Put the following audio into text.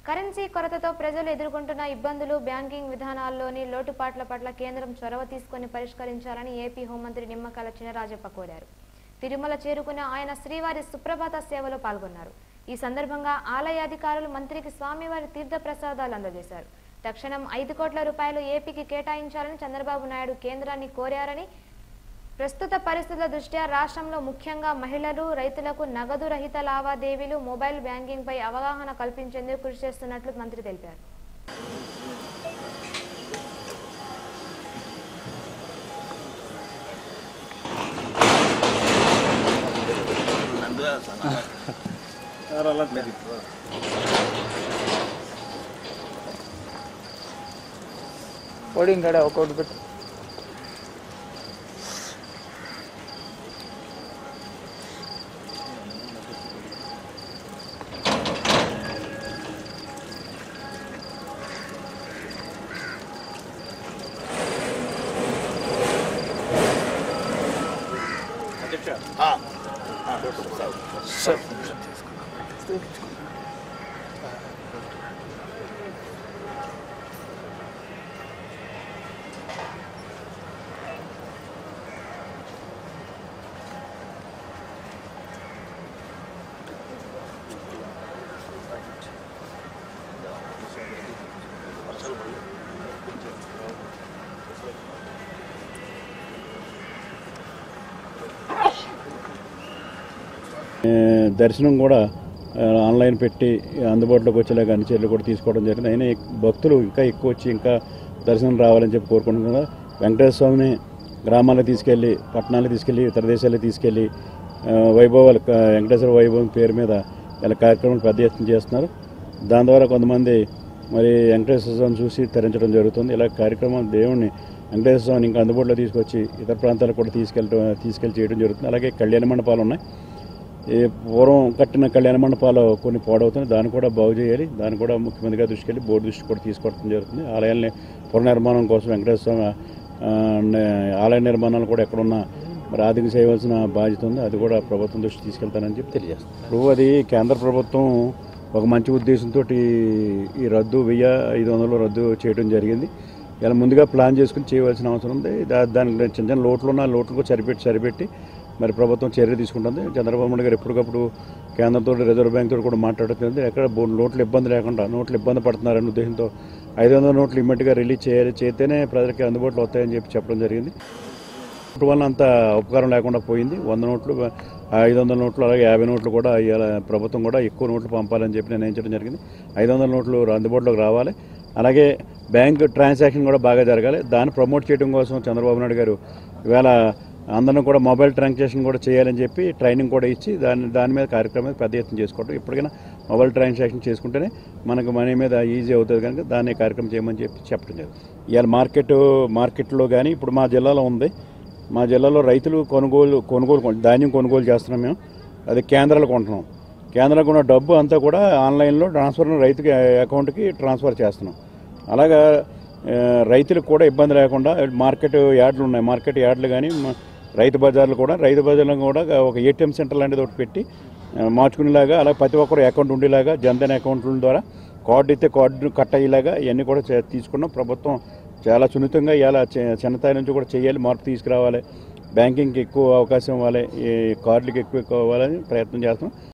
currency కొరతతో ప్రజలు ఎదుర్కొంటున్న ఇబ్బందులు బ్యాంకింగ్ విధానాల్లోని లోటుపాట్ల పట్ల కేంద్రం చొరవ తీసుకొని పరిష్కరించాలని ఏపీ హోంమంత్రి నిమ్మకాయల చినరాజప్ప కోరారు తిరుమల చేరుకున్న ఆయన శ్రీవారి సుప్రభాత సేవలో పాల్గొన్నారు ఈ సందర్భంగా ఆలయ అధికారులు మంత్రికి స్వామివారి తీర్థ ప్రసాదాలు అందజేశారు తక్షణం ఐదు కోట్ల రూపాయలు ఏపీకి కేటాయించాలని చంద్రబాబు నాయుడు కేంద్రాన్ని కోరారని ప్రస్తుత పరిస్థితుల దృష్ట్యా రాష్ట్రంలో ముఖ్యంగా మహిళలు రైతులకు నగదు రహిత లావాదేవీలు మొబైల్ బ్యాంకింగ్ పై అవగాహన కల్పించేందుకు కృషి చేస్తున్నట్లు మంత్రి తెలిపారు కోడింగ్ కాడ ఒకటి పెట్టు ఏ, దర్శనం కూడా ఆ, ఆన్లైన్ పెట్టి అందుబాటులోకి వచ్చేలాగా అన్ని చర్యలు కూడా తీసుకోవడం జరిగింది అయినా ఎక్- భక్తులు ఇంకా ఎక్కువ వచ్చి ఇంకా దర్శనం రావాలని చెప్పి కోరుకుంటున్నాం కదా వెంకటేశ్వర స్వామిని గ్రామాలకు తీసుకెళ్ళి పట్టణాలకు తీసుకెళ్ళి ఇతర దేశాలకు తీసుకెళ్ళి ఆ, వైభవాలు క- వెంకటేశ్వర వైభవం పేరు మీద ఇలా కార్యక్రమాలు పెద్ద ఎత్తున చేస్తున్నారు దాని ద్వారా కొంతమంది మరి వెంకటేశ్వర స్వామిని చూసి తరించడం జరుగుతుంది ఇలా కార్యక్రమం దేవుణ్ణి వెంకటేశ్వర స్వామిని ఇంకా అందుబాటులో తీసుకొచ్చి ఇతర ప్రాంతాలకు కూడా తీసుకెళ్ళటం తీసుకెళ్ళి చేయడం జరుగుతుంది అలాగే కళ్యాణ మండపాలు ఉన్నాయి ఈ పూర్వం కట్టిన కళ్యాణ మండపాలు కొన్ని పాడవుతున్నాయి దాన్ని కూడా బాగు చేయాలి దాన్ని కూడా ముఖ్యమంత్రిగా దృష్టికి వెళ్ళి బోర్డు దృష్టి కూడా తీసుకోవడం జరుగుతుంది ఆలయాల్ని పునర్నిర్మాణం కోసం వెంకటేశ్వర స్వామి ఆ, నే- ఆలయ నిర్మాణాలు కూడా ఎక్కడున్నా మరి ఆర్థిక చేయవలసిన బాధ్యత ఉంది అది కూడా ప్రభుత్వం దృష్టి తీసుకెళ్తానని చెప్పి తెలియజేస్తాను ఇప్పుడు అది కేంద్ర ప్రభుత్వం ఒక మంచి ఉద్దేశంతో ఈ రద్దు వెయ్యి ఐదు వందలు రద్దు చేయడం జరిగింది ఇలా ముందుగా ప్లాన్ చేసుకుని చేయవలసిన అవసరం ఉంది దా- దానికి చిన్న చిన్న లోట్లు ఉన్న లోట్లకు సరిపెట్టి సరిపెట్టి మరి ప్రభుత్వం చర్య తీసుకుంటుంది చంద్రబాబు నాయుడు గారు ఎప్పటికప్పుడు కేంద్రంతో రిజర్వ్ బ్యాంక్ తోటి కూడా మాట్లాడుతుంది ఎక్కడ బో- నోట్లు ఇబ్బంది లేకుండా నోట్లు ఇబ్బంది పడుతున్నారనే ఉద్దేశంతో ఐదు వందల నోట్లు ఇమ్మీడియట్గా రిలీజ్ చేయాలి చేస్తేనే ప్రజలకి అందుబాటులో వస్తాయని చెప్పి చెప్పడం జరిగింది నోటు వల్ల అంత ఉపకారం లేకుండా పోయింది వంద నోట్లు ఐదు వందల నోట్లు అలాగే యాభై నోట్లు కూడా ఇవాళ ప్రభుత్వం కూడా ఎక్కువ నోట్లు పంపాలని చెప్పి నిర్ణయించడం జరిగింది ఐదు వందల నోట్లు అందుబాటులోకి రావాలి అలాగే బ్యాంక్ ట్రాన్సాక్షన్ కూడా బాగా జరగాలి దాన్ని ప్రమోట్ చేయడం కోసం చంద్రబాబు నాయుడు గారు ఇవాళ అందరం కూడా మొబైల్ ట్రాన్సాక్షన్ కూడా చేయాలని చెప్పి ట్రైనింగ్ కూడా ఇచ్చి దాని దాని మీద కార్యక్రమం పెద్ద ఎత్తున చేసుకోవడం ఇప్పటికైనా మొబైల్ ట్రాన్సాక్షన్ చేసుకుంటేనే మనకు మనీ మీద ఈజీ అవుతుంది కనుక దాన్ని కార్యక్రమం చేయమని చెప్పి చెప్పడం జరిగింది ఇవాళ మార్కెట్ మార్కెట్లో కానీ ఇప్పుడు మా జిల్లాలో ఉంది మా జిల్లాలో రైతులు కొనుగోలు కొనుగోలు కొ- ధాన్యం కొనుగోలు చేస్తున్నాం మేము అది కేంద్రాలు కొంటున్నాం కేంద్రాలకు ఉన్న డబ్బు అంతా కూడా ఆన్లైన్లో ట్రాన్స్ఫర్ రైతుకి అకౌంట్కి ట్రాన్స్ఫర్ చేస్తున్నాం అలాగా ఆ, రైతులకు కూడా ఇబ్బంది లేకుండా మార్కెట్ యార్డులు ఉన్నాయి మార్కెట్ యార్డులు కానీ మ- రైతు బజార్లు కూడా రైతు బజార్లు కూడా ఒక ఏటీఎం సెంటర్ లాంటిది ఒకటి పెట్టి ఆ, మార్చుకునేలాగా అలా ప్రతి ఒక్కరు అకౌంట్ ఉండేలాగా జన్ధన్ అకౌంట్ల ద్వారా కార్డు అయితే కార్డు కట్ అయ్యేలాగా ఇవన్నీ కూడా చే- తీసుకున్నాం ప్రభుత్వం చాలా సున్నితంగా ఇలా చిన్నతాయి నుంచి కూడా చేయాలి మార్పు తీసుకురావాలి బ్యాంకింగ్కి ఎక్కువ అవకాశం ఇవ్వాలి ఈ కార్డులకి ఎక్కువ ఎక్కువ ఇవ్వాలని ప్రయత్నం చేస్తున్నాం